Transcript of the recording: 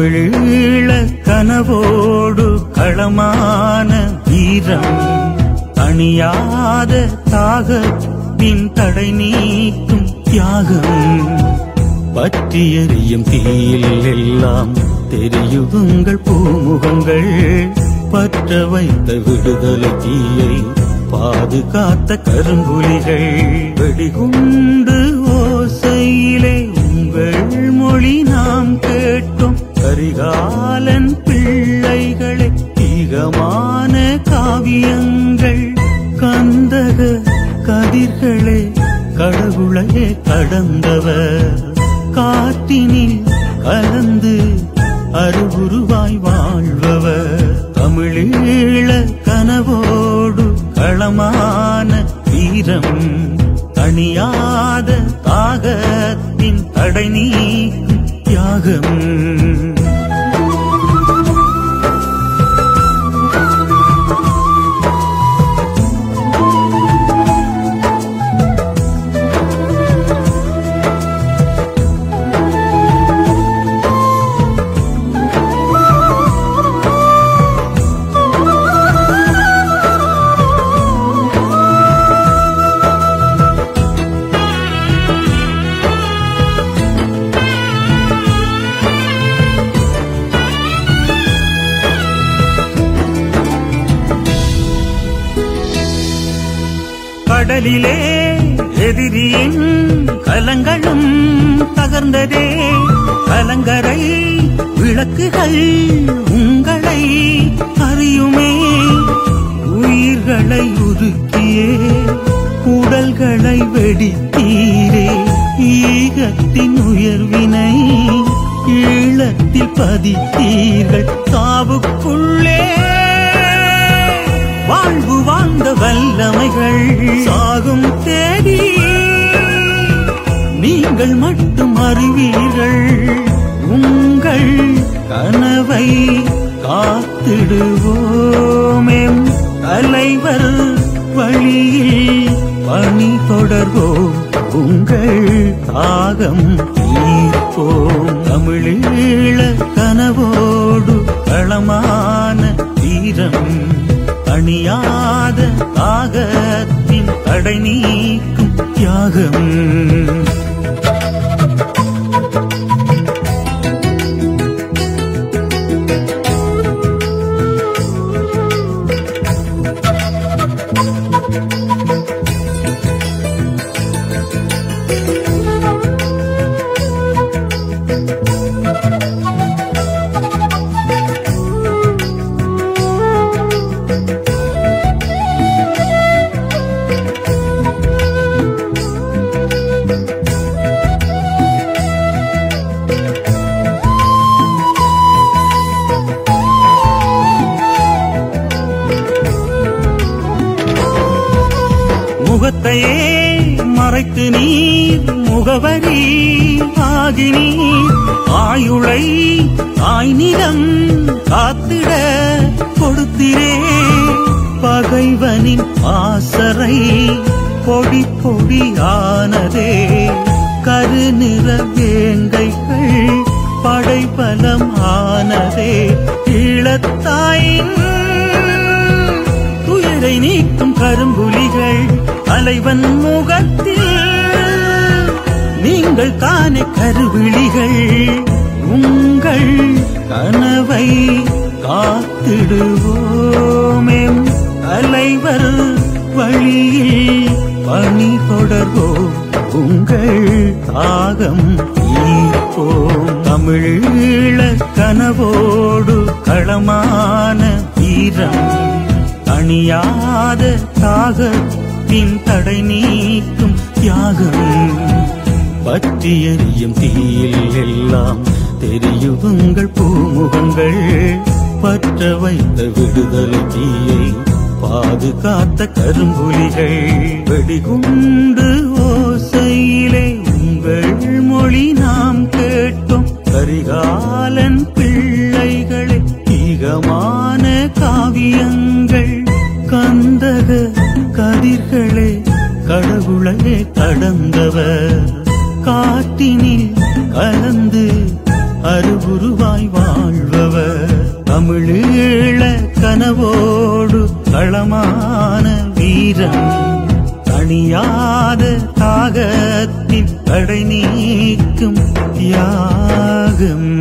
தமிழீழ கனவோடு களமான வீரம் அணியாத தாகத்தின் தடை நீக்கும் தியாகம் பற்றி எரியும் தீயில் எல்லாம் தெரியுங்கள் பூமுகங்கள் பற்ற வைத்த விடுதலை தீயை பாதுகாத்த கரும்புலிகள் வெடிகுண்டு ஓசையிலே உங்கள் மொழி நாம் கேட்டோம் கரிகாலன் பிள்ளைகளே தீகமான காவியங்கள் கந்தக கதிர்களே கடவுளையே கடந்தவர் காட்டினில் கலந்து அருகுருவாய் வாழ்பவர் தமிழீழ கனவோடு களமான வீரம் தணியாத தாகத்தின் தடை நீக்கும் தியாகம் கடலிலே எதிரியின் கலங்களும் தகர்ந்ததே கலங்கரை விளக்குகள் உங்களை அறியுமே உயிர்களை உருக்கியே உடல்களை வெடித்தீரே ஈகத்தின் உயர்வினை ஈழத்தில் பதித்தீர்கள் சாவுக்குள்ளே வாழ்வு வாழ்ந்த வல்லமைகள் சாகும் தேடி நீங்கள் மட்டும் அறிவீர்கள் உங்கள் கனவை காத்திடுவோமே தலைவர் வழியில் பணி தொடர்வோம் உங்கள் தாகம் தீர்ப்போம் தமிழீழ கனவோடு களமான தீரம் அணியாத தாகத்தின் தடை நீக்கும் தியாகம் முகத்தையே மறைத்து நீர் முகவரி ஆகி நீர் ஆயுளை ஆய்நிலம் காத்திட கொடுத்திரே பகைவனின் ஆசரை பொடி பொடியானதே கருநிற வேங்கைகள் படைபலம் ஆனதே ஈழத்தாயின் துயரை நீக்கும் கரும்புலிகள் தலைவன் முகத்தில் நீங்கள் தானே கருவிழிகள் உங்கள் கனவை காத்திடுவோமே தலைவர் வழியில் பணி தொடர்வோம் உங்கள் தாகம் தீர்ப்போம் தமிழீழ கனவோடு களமான வீரம் அணியாத தாகத்தின் தடை நீக்கும் தியாகம் பற்றி எரியும் தீயில் எல்லாம் தெரியுங்கள் பூமுகங்கள் பற்ற வைத்த விடுதலை தீயை பாதுகாத்த கரும்புலிகள் வெடிகுண்டு ஓசையிலே உங்கள் மொழி நாம் கேட்டோம் கரிகாலன் பிள்ளைகளே ஈகமான காவியங்கள் கந்தக கதிர்களே கடவுளையே கடந்தவர் காட்டினில் கலந்து அருகுருவாய் வாழ்பவர் தமிழீழ கனவோடு களமான வீரன் தணியாத தாகத்தின் தடை நீக்கும் தியாகம்